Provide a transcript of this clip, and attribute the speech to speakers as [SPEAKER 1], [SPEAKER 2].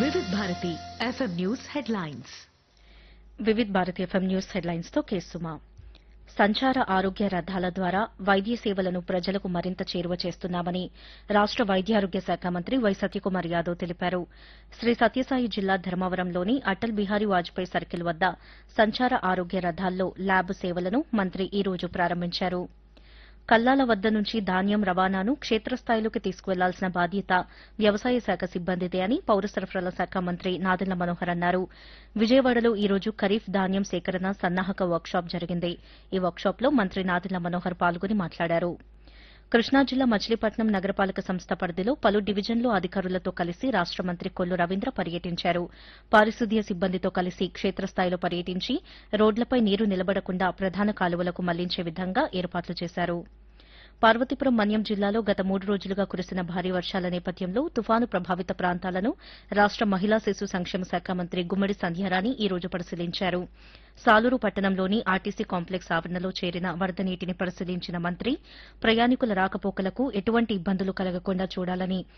[SPEAKER 1] వివిధ Bharati FM news headlines
[SPEAKER 2] Vividh Bharati FM news headlines తో కేసుమా సంచార ఆరోగ్య రథాల ద్వారా వైద్య సేవలను ప్రజలకు మరింత చేరువ చేస్తున్నామని రాష్ట వైద్యారోగ్య శాఖ మంత్రి వై సత్యకుమార్ యాదవ్ తెలిపారు శ్రీ సత్యసాయి జిల్లా ధర్మవరంలోని అటల్ బిహారీ వాజ్పేయి సర్కిల్ వద్ద సంచార ఆరోగ్య రథాల్లో ల్యాబ్ సేవలను మంత్రి ఈ రోజు ప్రారంభించారు కల్లాల వద్ద నుంచి ధాన్యం రవాణాను క్షేత్రస్థాయిలోకి తీసుకువెళ్లాల్సిన బాధ్యత వ్యవసాయ శాఖ సిబ్బందిదే అని పౌర సరఫరాల శాఖ మంత్రి నాదెండ్ల మనోహర్ అన్నారు విజయవాడలో ఈ రోజు ఖరీఫ్ ధాన్యం సేకరణ సన్నాహక వర్క్షాప్ జరిగింది ఈ వర్క్షాప్లో మంత్రి నాదెండ్ల మనోహర్ పాల్గొని మాట్లాడారు కృష్ణా జిల్లా మచిలీపట్నం నగరపాలక సంస్థ పరిధిలో పలు డివిజన్లు అధికారులతో కలిసి రాష్ట మంత్రి కొల్లు రవీంద్ర పర్యటించారు పారిశుద్ధ్య సిబ్బందితో కలిసి క్షేత్రస్థాయిలో పర్యటించి రోడ్లపై నీరు నిలబడకుండా ప్రధాన కాలువలకు మళ్లించే విధంగా ఏర్పాట్లు చేశారు పార్వతీపురం మన్యం జిల్లాలో గత మూడు రోజులుగా కురిసిన భారీ వర్షాల నేపథ్యంలో తుఫాను ప్రభావిత ప్రాంతాలను రాష్ట మహిళా శిశు సంక్షేమ శాఖ మంత్రి గుమ్మడి సంధ్యారాణి ఈ రోజు పరిశీలించారు సాలూరు పట్టణంలోని ఆర్టీసీ కాంప్లెక్స్ ఆవరణలో చేరిన వరద నీటిని పరిశీలించిన మంత్రి ప్రయాణికుల రాకపోకలకు ఎటువంటి ఇబ్బందులు కలగకుండా చూడాలని